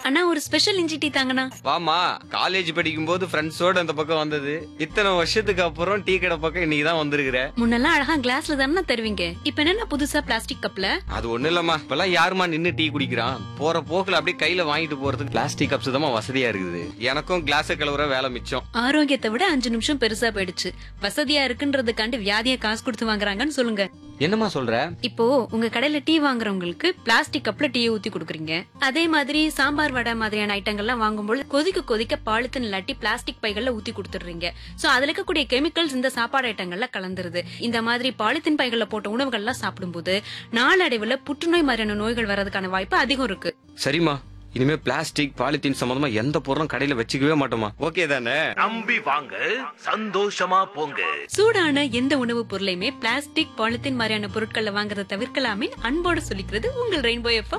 அண்ணா ஒரு ஸ்பெஷல் இஞ்சி டீ தாங்கண்ணா வாமா காலேஜ் படிக்கும் போது ஃப்ரெண்ட்ஸோட அந்த பக்கம் வந்தது இத்தனை வருஷத்துக்கு அப்புறம் டீ கடை பக்கம் இன்னைக்கு தான் வந்திருக்கிற முன்னெல்லாம் அழகா கிளாஸ்ல தானே தருவீங்க இப்ப என்ன புதுசா பிளாஸ்டிக் கப்ல அது ஒண்ணு இல்லம்மா இப்பெல்லாம் யாருமா நின்னு டீ குடிக்கிறான் போற போக்குல அப்படியே கையில வாங்கிட்டு போறதுக்கு பிளாஸ்டிக் கப்ஸ் தான் வசதியா இருக்குது எனக்கும் கிளாஸ் கழுவுற வேலை மிச்சம் ஆரோக்கியத்தை விட அஞ்சு நிமிஷம் பெருசா போயிடுச்சு வசதியா இருக்குன்றதுக்காண்டி வியாதிய காசு கொடுத்து வாங்குறாங்கன்னு சொல்லுங்க என்னம்மா சொல்ற இப்போ உங்க கடையில டீ வாங்குறவங்களுக்கு பிளாஸ்டிக் கப்ல டீ ஊத்தி கொடுக்குறீங்க அதே மாதிரி சாம்பார் வடை மாதிரியான ஐட்டங்கள்லாம் வாங்கும்போது கொதிக்க கொதிக்க பாலித்தீன் இல்லாட்டி பிளாஸ்டிக் பைகள்ல ஊத்தி கொடுத்துடுறீங்க சோ அதுல இருக்கக்கூடிய கெமிக்கல்ஸ் இந்த சாப்பாடு ஐட்டங்கள்ல கலந்துருது இந்த மாதிரி பாலித்தீன் பைகள்ல போட்ட உணவுகள்லாம் சாப்பிடும்போது நாளடைவுல புற்றுநோய் மாதிரியான நோய்கள் வர்றதுக்கான வாய்ப்பு அதிகம் இருக்கு சரிம்மா இனிமே பிளாஸ்டிக் பாலித்தீன் சம்பந்தமா எந்த பொருளும் கடையில வச்சுக்கவே மாட்டோமா ஓகே தானே நம்பி வாங்க சந்தோஷமா போங்க சூடான எந்த உணவுப் பொருளையுமே பிளாஸ்டிக் பாலித்தீன் மாதிரியான பொருட்கள்ல வாங்குறத தவிர்க்கலாமே அன்போடு சொல்லிக்கிறது உங்கள் ரெயின்போ எஃப்எம்